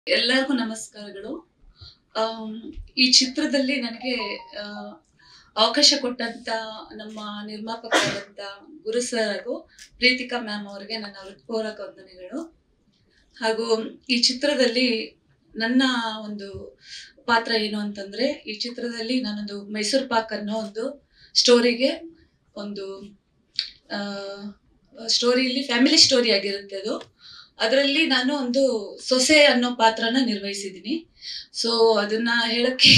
ಎಲ್ಲರಿಗೂ ನಮಸ್ಕಾರಗಳು ಆಮ್, ಈ ಚಿತ್ರದಲ್ಲಿ ನನಗೆ ಆ, ಅವಕಾಶ ಕೊಟ್ಟಂತ ನಮ್ಮ ನಿರ್ಮಾಪಕರಾದಂತ ಗುರು ಸರ್ ಹಾಗೂ ಪ್ರೀತಿಕಾ ಮ್ಯಾಮ್ ಅವರಿಗೆ ನನ್ನ ಹೃತ್ಪೂರ್ವಕ ವಂದನೆಗಳು ಹಾಗೂ ಈ ಚಿತ್ರದಲ್ಲಿ ನನ್ನ ಒಂದು ಪಾತ್ರ ಏನು ಅಂತಂದ್ರೆ ಈ ಚಿತ್ರದಲ್ಲಿ ನಾನೊಂದು ಮೈಸೂರು ಪಾಕ್ ಅನ್ನೋ ಒಂದು ಸ್ಟೋರಿಗೆ ಒಂದು ಸ್ಟೋರಿಯಲ್ಲಿ ಫ್ಯಾಮಿಲಿ ಸ್ಟೋರಿ ಆಗಿರುತ್ತೆ ಅದು ಅದರಲ್ಲಿ ನಾನು ಒಂದು ಸೊಸೆ ಅನ್ನೋ ಪಾತ್ರನ ನಿರ್ವಹಿಸಿದ್ದೀನಿ ಸೊ ಅದನ್ನ ಹೇಳಕ್ಕೆ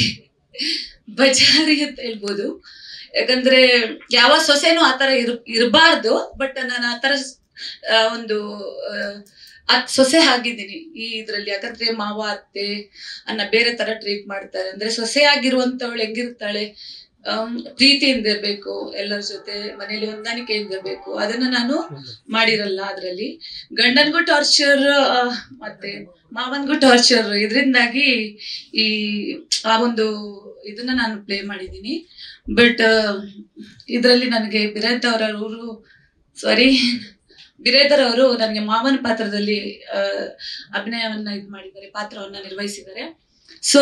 ಬಜಾರಿ ಅಂತ ಹೇಳ್ಬೋದು ಯಾಕಂದ್ರೆ ಯಾವ ಸೊಸೆನೂ ಆತರ ಇರ್ ಇರಬಾರ್ದು ಬಟ್ ನಾನು ಆತರ ಆ, ಒಂದು ಆ, ಅದ್ ಸೊಸೆ ಆಗಿದ್ದೀನಿ ಈ ಇದ್ರಲ್ಲಿ ಯಾಕಂದ್ರೆ ಮಾವ ಅತ್ತೆ ಅನ್ನ ಬೇರೆ ತರ ಟ್ರೀಟ್ ಮಾಡ್ತಾರೆ ಅಂದ್ರೆ ಸೊಸೆ ಆಗಿರುವಂತವಳು ಹೆಂಗಿರ್ತಾಳೆ ಆಮ್, ಪ್ರೀತಿಯಿಂದ ಇರ್ಬೇಕು ಎಲ್ಲರ ಜೊತೆ ಮನೇಲಿ ಹೊಂದಾಣಿಕೆಯಿಂದ ಇರ್ಬೇಕು ಅದನ್ನ ನಾನು ಮಾಡಿರಲ್ಲ ಅದ್ರಲ್ಲಿ ಗಂಡನ್ಗೂ ಟಾರ್ಚರ್ ಮತ್ತೆ ಮಾವನ್ಗೂ ಟಾರ್ಚರ್ ಇದರಿಂದಾಗಿ ಈ ಆ ಒಂದು ಇದನ್ನ ನಾನು ಪ್ಲೇ ಮಾಡಿದ್ದೀನಿ ಬಟ್ ಇದರಲ್ಲಿ ನನಗೆ ಬಿರೇದರ್ ಅವರು ಸಾರಿ ಬಿರೇದರ್ ಅವರು ನನಗೆ ಮಾವನ ಪಾತ್ರದಲ್ಲಿ ಆ, ಅಭಿನಯವನ್ನ ಇದು ಮಾಡಿದ್ದಾರೆ ಪಾತ್ರವನ್ನ ನಿರ್ವಹಿಸಿದ್ದಾರೆ ಸೊ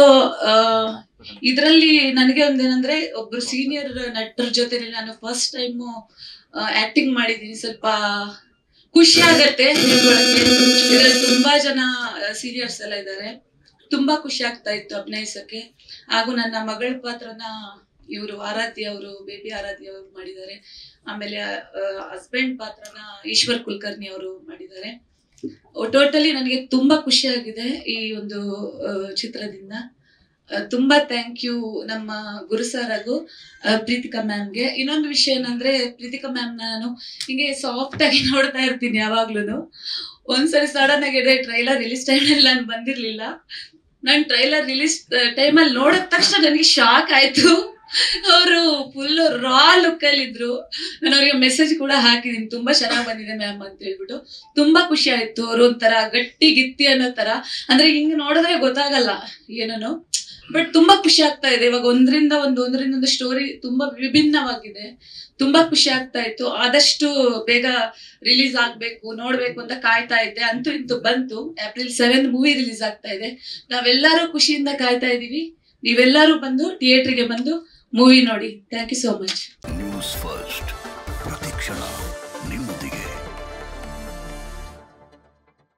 ಇದರಲ್ಲಿ ನನಗೆ ಒಂದೇನಂದ್ರೆ ಒಬ್ರು ಸೀನಿಯರ್ ನಟರ ಜೊತೆ ನಾನು ಫಸ್ಟ್ ಟೈಮ್ ಆಕ್ಟಿಂಗ್ ಮಾಡಿದ್ದೀನಿ ಸ್ವಲ್ಪ ಖುಷಿ ಆಗತ್ತೆ ಹೇಳ್ಕೊಳಕ್ಕೆ ಇದ್ರಲ್ಲಿ ತುಂಬಾ ಜನ ಸೀನಿಯರ್ಸ್ ಎಲ್ಲ ಇದ್ದಾರೆ ತುಂಬಾ ಖುಷಿ ಆಗ್ತಾ ಇತ್ತು ಅಭಿನಯಿಸಕ್ಕೆ ಹಾಗೂ ನನ್ನ ಮಗಳ ಪಾತ್ರನ ಇವರು ಆರಾಧ್ಯ ಅವರು ಬೇಬಿ ಆರಾಧ್ಯ ಅವರು ಮಾಡಿದ್ದಾರೆ ಆಮೇಲೆ ಹಸ್ಬೆಂಡ್ ಪಾತ್ರನ ಈಶ್ವರ್ ಕುಲಕರ್ಣಿ ಅವರು ಮಾಡಿದ್ದಾರೆ ಟೋಟಲಿ ನನಗೆ ತುಂಬಾ ಖುಷಿ ಆಗಿದೆ ಈ ಒಂದು ಆ, ಚಿತ್ರದಿಂದ ಆ, ತುಂಬಾ ಥ್ಯಾಂಕ್ ಯು ನಮ್ಮ ಗುರು ಸರ್ ಹಾಗೂ ಆ, ಪ್ರೀತಿಕಾ ಮ್ಯಾಮ್ಗೆ ಇನ್ನೊಂದು ವಿಷಯ ಏನಂದ್ರೆ ಪ್ರೀತಿಕಾ ಮ್ಯಾಮ್ ನಾನು ಹಿಂಗೆ ಸಾಫ್ಟ್ ಆಗಿ ನೋಡ್ತಾ ಇರ್ತೀನಿ ಯಾವಾಗ್ಲೂ ಒಂದ್ಸರಿ ಸಡನ್ ಆಗಿ ಟ್ರೈಲರ್ ರಿಲೀಸ್ ಟೈಮಲ್ಲಿ ನಾನು ಬಂದಿರ್ಲಿಲ್ಲ ನಾನು ಟ್ರೈಲರ್ ರಿಲೀಸ್ ಟೈಮಲ್ಲಿ ನೋಡಿದ ತಕ್ಷಣ ನನಗೆ ಶಾಕ್ ಆಯ್ತು ಅವರು ಫುಲ್ ರಾ ಲುಕ್ ಅಲ್ಲಿ ಇದ್ರು ನಾನು ಅವ್ರಿಗೆ ಮೆಸೇಜ್ ಕೂಡ ಹಾಕಿದೀನಿ ತುಂಬಾ ಚೆನ್ನಾಗಿ ಬಂದಿದೆ ಮ್ಯಾಮ್ ಅಂತ ಹೇಳ್ಬಿಟ್ಟು ತುಂಬಾ ಖುಷಿ ಆಯ್ತು ಅವ್ರು ಒಂಥರ ಗಟ್ಟಿ ಗಿತ್ತಿ ಅನ್ನೋ ತರ ಅಂದ್ರೆ ಹಿಂಗ್ ನೋಡಿದ್ರೆ ಗೊತ್ತಾಗಲ್ಲ ಏನೋ ಬಟ್ ತುಂಬಾ ಖುಷಿ ಆಗ್ತಾ ಇದೆ ಇವಾಗ ಒಂದ್ರಿಂದ ಒಂದು ಒಂದರಿಂದ ಒಂದು ಸ್ಟೋರಿ ತುಂಬಾ ವಿಭಿನ್ನವಾಗಿದೆ ತುಂಬಾ ಖುಷಿ ಆಗ್ತಾ ಇತ್ತು ಆದಷ್ಟು ಬೇಗ ರಿಲೀಸ್ ಆಗ್ಬೇಕು ನೋಡ್ಬೇಕು ಅಂತ ಕಾಯ್ತಾ ಇದ್ದೆ ಅಂತೂ ಇಂತೂ ಬಂತು ಏಪ್ರಿಲ್ ಸೆವೆನ್ ಮೂವಿ ರಿಲೀಸ್ ಆಗ್ತಾ ಇದೆ ನಾವೆಲ್ಲರೂ ಖುಷಿಯಿಂದ ಕಾಯ್ತಾ ಇದೀವಿ ನೀವೆಲ್ಲರೂ ಬಂದು ಥಿಯೇಟರ್ಗೆ ಬಂದು ಮೂವಿ ನೋಡಿ thank you so much News First ಪ್ರತಿಕ್ಷಣ